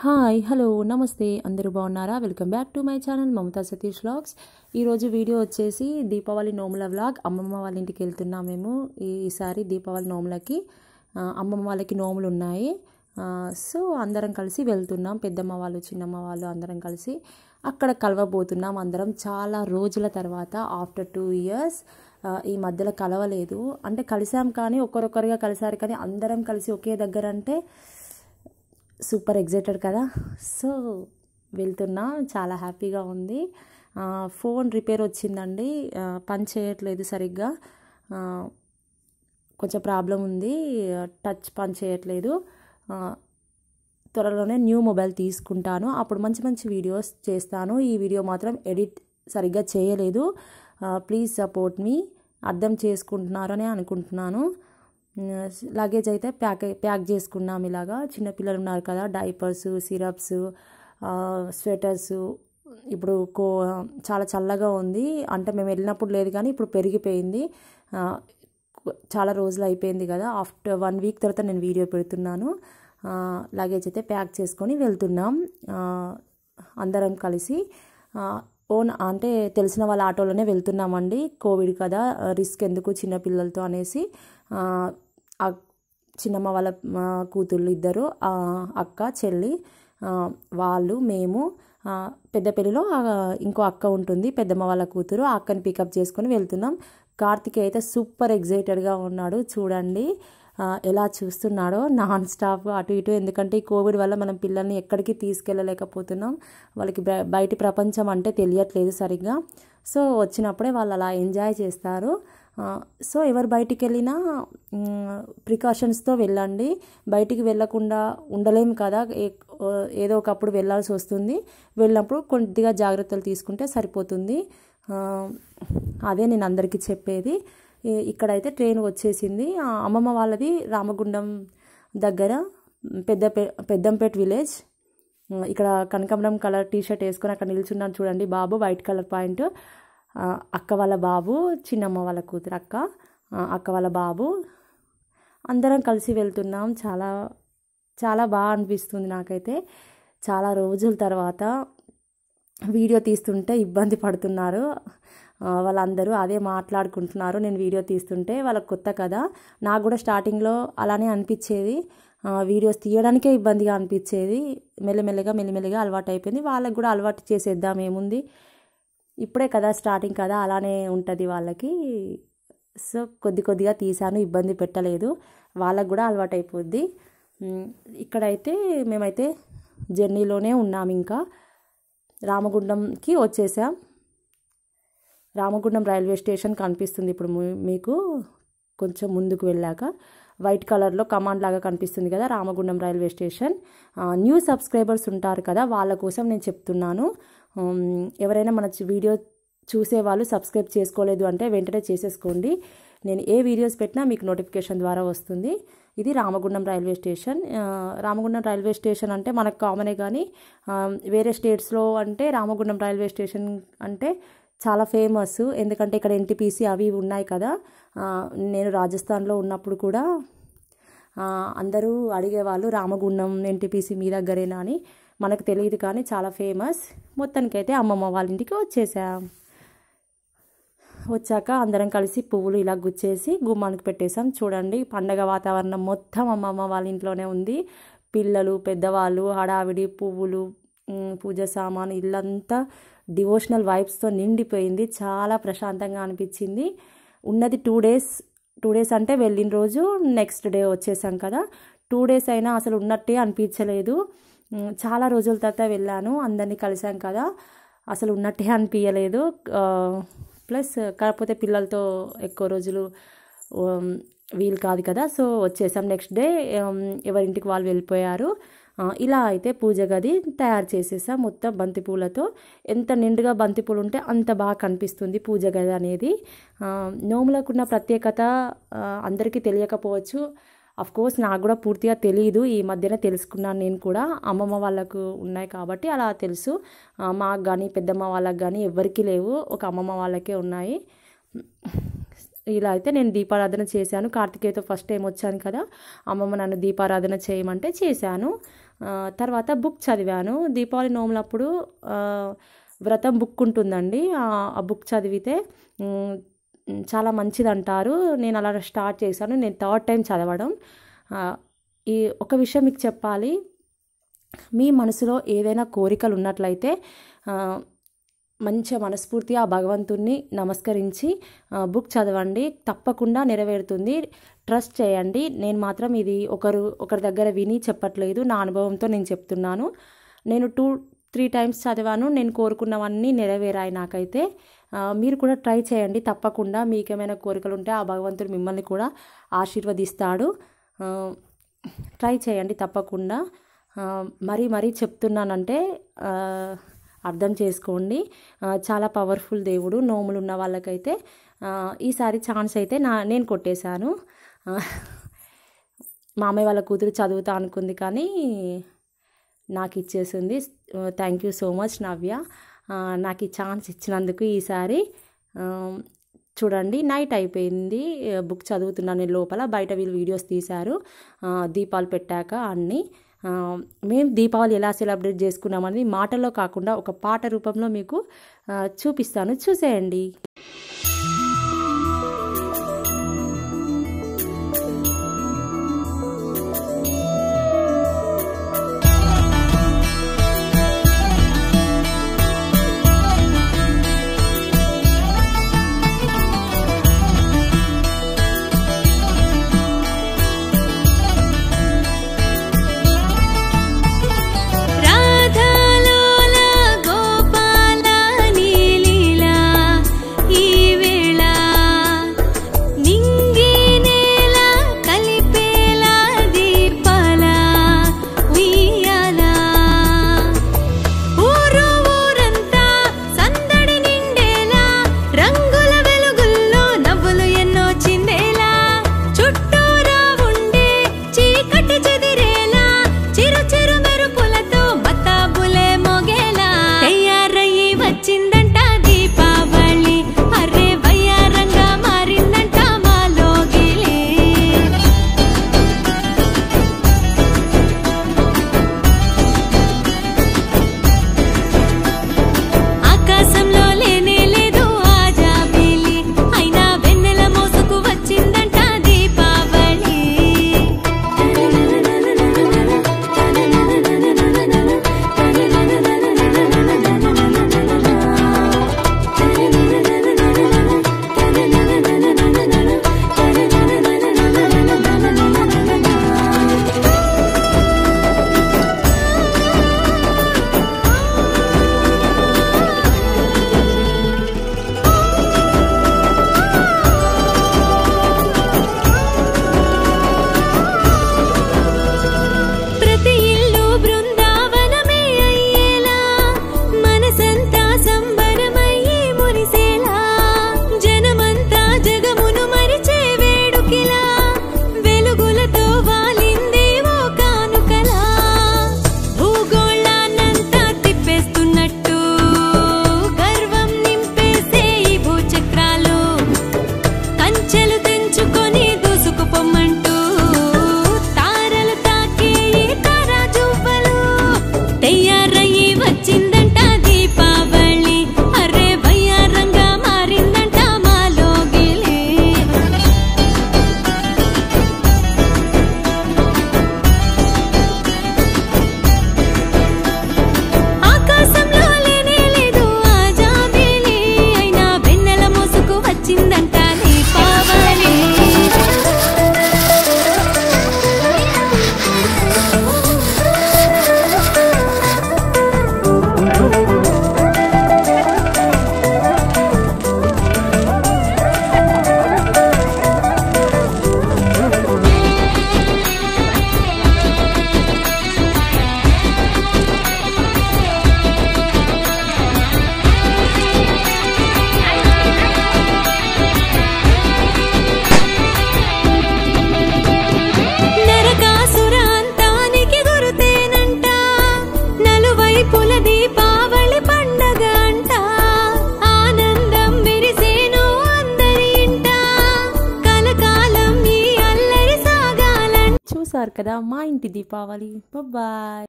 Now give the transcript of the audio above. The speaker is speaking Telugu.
హాయ్ హలో నమస్తే అందరూ బాగున్నారా welcome back to my channel Mamata Satish vlogs ఈరోజు వీడియో వచ్చేసి దీపావళి నోముల వ్లాగ్ అమ్మమ్మ వాళ్ళ ఇంటికి వెళ్తున్నాం మేము ఈసారి దీపావళి నోములకి ఆ, అమ్మమ్మ వాళ్ళకి నోములు ఉన్నాయి ఆ, సో అందరం కలిసి వెళ్తున్నాం పెద్దమ్మ వాళ్ళు చిన్నమ్మ వాళ్ళు అందరం కలిసి అక్కడ కలవబోతున్నాం అందరం చాలా రోజుల తర్వాత ఆఫ్టర్ టూ ఇయర్స్ ఈ మధ్యలో కలవలేదు అంటే కలిసాం కానీ ఒక్కరొక్కరుగా కలిసారు కానీ అందరం కలిసి ఒకే దగ్గర అంటే సూపర్ ఎగ్జైటెడ్ కదా సో వెళ్తున్నా చాలా హ్యాపీగా ఉంది ఆ, ఫోన్ రిపేర్ వచ్చిందండి ఆ, పని చేయట్లేదు సరిగ్గా ఆ, కొంచెం ప్రాబ్లం ఉంది టచ్ పని చేయట్లేదు ఆ, త్వరలోనే న్యూ మొబైల్ తీసుకుంటాను అప్పుడు మంచి మంచి వీడియోస్ చేస్తాను ఈ వీడియో మాత్రం ఎడిట్ సరిగ్గా చేయలేదు ప్లీజ్ సపోర్ట్ మీ అర్థం చేసుకుంటున్నారని అనుకుంటున్నాను లగేజ్ అయితే ప్యాక్ ప్యాక్ చేసుకున్నాం ఇలాగా చిన్నపిల్లలు ఉన్నారు కదా డైపర్స్ సిరప్స్ స్వెటర్స్ ఇప్పుడు కో చాలా చల్లగా ఉంది అంటే మేము వెళ్ళినప్పుడు లేదు కానీ ఇప్పుడు పెరిగిపోయింది ఆ, చాలా రోజులు అయిపోయింది కదా ఆఫ్టర్ వన్ వీక్ తర్వాత నేను వీడియో పెడుతున్నాను లగేజ్ అయితే ప్యాక్ చేసుకొని వెళ్తున్నాం ఆ, అందరం కలిసి ఆ, ఓన్ అంటే తెలిసిన వాళ్ళ ఆటోలోనే వెళ్తున్నామండి కోవిడ్ కదా రిస్క్ ఎందుకు చిన్నపిల్లలతో అనేసి ఆ, ఆ చిన్నమ్మ వాళ్ళ ఆ, కూతుళ్ళు ఇద్దరు ఆ, అక్క చెల్లి ఆ, వాళ్ళు మేము ఆ, పెద్దపల్లిలో ఆ, ఇంకో అక్క ఉంటుంది పెద్దమ్మ వాళ్ళ కూతురు ఆ అక్కని పికప్ చేసుకొని వెళ్తున్నాం కార్తికేయ అయితే సూపర్ ఎగ్జైటెడ్గా ఉన్నాడు చూడండి ఆ, ఎలా చూస్తున్నాడో నాన్ స్టాప్ అటు ఇటు ఎందుకంటే ఈ కోవిడ్ వల్ల మనం పిల్లల్ని ఎక్కడికి తీసుకెళ్ళలేకపోతున్నాం వాళ్ళకి బయ- బయటి ప్రపంచం అంటే తెలియట్లేదు సరిగ్గా సో వచ్చినప్పుడే వాళ్ళు అలా ఎంజాయ్ చేస్తారు ఆ, సో ఎవరు బయటికి వెళ్ళినా ప్రికాషన్స్తో వెళ్ళండి బయటికి వెళ్ళకుండా ఉండలేము కదా ఏ- ఏదో ఒకప్పుడు వెళ్ళాల్సి వస్తుంది వెళ్ళినప్పుడు కొద్దిగా జాగ్రత్తలు తీసుకుంటే సరిపోతుంది ఆ, అదే నేను అందరికీ చెప్పేది ఈ- ఇక్కడైతే ట్రైన్ వచ్చేసింది ఆ, అమ్మమ్మ వాళ్ళది రామగుండం దగ్గర పెద్ద పెద్దంపేట్ విలేజ్ ఇక్కడ కనకాంబరం కలర్ టీ షర్ట్ వేసుకొని అక్కడ నిల్చున్నాను చూడండి బాబు వైట్ కలర్ పాయింట్ ఆ, అక్క వాళ్ళ బాబు చిన్నమ్మ వాళ్ళ కూతురు అక్క ఆ, అక్క వాళ్ళ బాబు అందరం కలిసి వెళ్తున్నాం చాలా చాలా బాగా అనిపిస్తుంది నాకైతే చాలా రోజుల తర్వాత వీడియో తీస్తుంటే ఇబ్బంది పడుతున్నారు ఆ, వాళ్ళందరూ అదే మాట్లాడుకుంటున్నారు నేను వీడియో తీస్తుంటే వాళ్ళకి కొత్త కదా నాకు కూడా స్టార్టింగ్లో అలానే అనిపించేది ఆ, వీడియోస్ తీయడానికే ఇబ్బందిగా అనిపించేది మెల్లమెల్లగా మెల్లిమెల్లిగా అలవాటు అయిపోయింది వాళ్ళకి కూడా అలవాటు చేసేద్దాం ఏముంది ఇప్పుడే కదా స్టార్టింగ్ కదా అలానే ఉంటుంది వాళ్ళకి సో కొద్ది కొద్దిగా తీసాను ఇబ్బంది పెట్టలేదు వాళ్ళకు కూడా అలవాటు అయిపోద్ది ఉమ్, ఇక్కడైతే మేమైతే జర్నీలోనే ఉన్నాం ఇంకా రామగుండంకి వచ్చేసాం రామగుండం రైల్వే స్టేషన్ కనిపిస్తుంది ఇప్పుడు మీ- మీకు కొంచెం ముందుకు వెళ్ళాక వైట్ కలర్లో కమాండ్ లాగా కనిపిస్తుంది కదా రామగుండం రైల్వే స్టేషన్ ఆ, న్యూ సబ్స్క్రైబర్స్ ఉంటారు కదా వాళ్ళ కోసం నేను చెప్తున్నాను ఉమ్, ఎవరైనా మన చి- వీడియో చూసే వాళ్ళు సబ్స్క్రైబ్ చేసుకోలేదు అంటే వెంటనే చేసేసుకోండి నేను ఏ వీడియోస్ పెట్టినా మీకు నోటిఫికేషన్ ద్వారా వస్తుంది ఇది రామగుండం రైల్వే స్టేషన్ ఆ, రామగుండం రైల్వే స్టేషన్ అంటే మనకు కామనే కానీ ఆ, వేరే స్టేట్స్లో అంటే రామగుండం రైల్వే స్టేషన్ అంటే చాలా ఫేమస్ ఎందుకంటే ఇక్కడ ఎన్టీపీసీ అవి ఇవి ఉన్నాయి కదా ఆ, నేను రాజస్థాన్లో ఉన్నప్పుడు కూడా ఆ, అందరూ అడిగేవాళ్ళు రామగుండం ఎన్టీపీసీ మీ దగ్గరేనా అని మనకు తెలియదు కానీ చాలా ఫేమస్ మొత్తానికైతే అమ్మమ్మ వాళ్ళ ఇంటికి వచ్చేసాం వచ్చాక అందరం కలిసి పువ్వులు ఇలా గుచ్చేసి గుమ్మానికి పెట్టేసాం చూడండి పండగ వాతావరణం మొత్తం అమ్మమ్మ వాళ్ళ ఇంట్లోనే ఉంది పిల్లలు పెద్దవాళ్ళు హడావిడి పువ్వులు ఉమ్, పూజ సామాను ఇల్లంతా డివోషనల్ వైబ్స్తో నిండిపోయింది చాలా ప్రశాంతంగా అనిపించింది ఉన్నది టూ డేస్ టూ డేస్ అంటే వెళ్ళిన రోజు నెక్స్ట్ డే వచ్చేసాం కదా టూ డేస్ అయినా అసలు ఉన్నట్టే అనిపించలేదు ఉమ్, చాలా రోజుల తర్వాత వెళ్ళాను అందరినీ కలిసాం కదా అసలు ఉన్నట్టే అనిపించలేదు ప్లస్ కాకపోతే పిల్లలతో ఎక్కువ రోజులు ఉమ్, వీలు కాదు కదా సో వచ్చేసాం నెక్స్ట్ డే ఉమ్, ఎవరింటికి వాళ్ళు వెళ్ళిపోయారు ఆ, ఇలా అయితే పూజ గది తయారు చేసేసాం మొత్తం బంతిపూలతో ఎంత నిండుగా బంతిపూలు ఉంటే అంత బాగా కనిపిస్తుంది పూజ గది అనేది ఆ, నోములకున్న ప్రత్యేకత ఆ, అందరికీ తెలియకపోవచ్చు అఫ్ కోర్స్ నాకు కూడా పూర్తిగా తెలియదు ఈ మధ్యన తెలుసుకున్నాను నేను కూడా అమ్మమ్మ వాళ్ళకు ఉన్నాయి కాబట్టి అలా తెలుసు ఆ, మాకు కానీ పెద్దమ్మ వాళ్ళకి కానీ ఎవ్వరికీ లేవు ఒక అమ్మమ్మ వాళ్ళకే ఉన్నాయి ఇలా అయితే నేను దీపారాధన చేశాను కార్తికేయతో ఫస్ట్ టైం వచ్చాను కదా అమ్మమ్మ నన్ను దీపారాధన చేయమంటే చేశాను ఆ, తర్వాత బుక్ చదివాను దీపావళి నోములప్పుడు ఆ, వ్రతం బుక్ ఉంటుందండి ఆ ఆ బుక్ చదివితే ఉమ్, చాలా మంచిది అంటారు నేను అలా స్టార్ట్ చేశాను నేను థర్డ్ టైం చదవడం ఆ, ఈ ఒక విషయం మీకు చెప్పాలి మీ మనసులో ఏదైనా కోరికలు ఉన్నట్లయితే ఆ, మంచిగా మనస్ఫూర్తిగా ఆ భగవంతుణ్ణి నమస్కరించి ఆ, బుక్ చదవండి తప్పకుండా నెరవేరుతుంది ట్రస్ట్ చేయండి నేను మాత్రం ఇది ఒకరు ఒకరి దగ్గర విని చెప్పట్లేదు నా అనుభవంతో నేను చెప్తున్నాను నేను టూ త్రీ టైమ్స్ చదివాను నేను కోరుకున్నవన్నీ నెరవేరాయి నాకైతే ఆ, మీరు కూడా ట్రై చేయండి తప్పకుండా మీకు ఏమైనా కోరికలు ఉంటే ఆ భగవంతుడు మిమ్మల్ని కూడా ఆశీర్వదిస్తాడు ఆ, ట్రై చేయండి తప్పకుండా ఆ, మరీ మరీ చెప్తున్నానంటే ఆ, అర్థం చేసుకోండి ఆ, చాలా పవర్ఫుల్ దేవుడు నోములు ఉన్న వాళ్ళకైతే ఆ, ఈసారి ఛాన్స్ అయితే నా నేను కొట్టేశాను ఆ, మామయ్య వాళ్ళ కూతురు చదువుతా అనుకుంది కానీ నాకు ఇచ్చేసింది thank you so much Navya ఆ, నాకు ఈ ఛాన్స్ ఇచ్చినందుకు ఈసారి ఆ, చూడండి నైట్ అయిపోయింది ఆ, బుక్ చదువుతున్నాను నేను లోపల బయట వీళ్ళు వీడియోస్ తీశారు ఆ, దీపాలు పెట్టాక అన్నీ ఆ, మేము దీపావళి ఎలా సెలబ్రేట్ చేసుకున్నామని మాటల్లో కాకుండా ఒక పాట రూపంలో మీకు ఆ, చూపిస్తాను చూసేయండి రాధాలోల గోపాల నీలీలా ఈ వేళ నింగి నేల కలిపేలా దీపాల ఉయ్యాల ఊరు ఊరంతా సందడి నిండేలా రంగుల వెలుగుల్లో నవ్వులు ఎన్నో చిందేలా చుట్టూరా ఉండే చీకటి చెదిరేలా చిరు చిరు మెరుపులతో మతాబులే మోగేలా తయారయ్యి వచ్చిందంట దీపావళి అరే వయ్యారంగా మారిందంట మాలోగిలే ఆకాశంలో లేనే లేదు ఆ జాబిలి అయినా వెన్నెల మోసుకు వచ్చిందంట దీపావళి ప్రతి ఇల్లు బృందావనమే అయ్యేలా మనసంతా సంబరమయ్యి మురిసేలా జనమంతా జగమును మరిచే వేడుకిలా వెలుగులతో వాలిందే ఓ కానుకలా భూగోళాన్నంతా తిప్పేస్తున్నట్టు గర్వం నింపేసే ఈ భూచక్రాలు కంచెలు తెంచుకొని దూసుకుపోమ్మంటూ తారలు తాకే ఈ తారాజువ్వలు తయారయ్యి వచ్చిందంట దీపావళి అరే వయ్యారంగా మారిందంట మాలోగిలే ఆకాశంలో లేనే లేదు ఆ జాబిలి అయినా వెన్నెల మోసుకు వచ్చిందంట దీపావళి నరకాసురాంతానికి గురుతేనంట నలువైపుల దీపావళి పండగ అంట ఆనందం విరిసేను అందరి ఇంట కలకాలం ఈ అల్లరి సాగాలంట చూసారు కదా మా ఇంటి దీపావళి బాయ్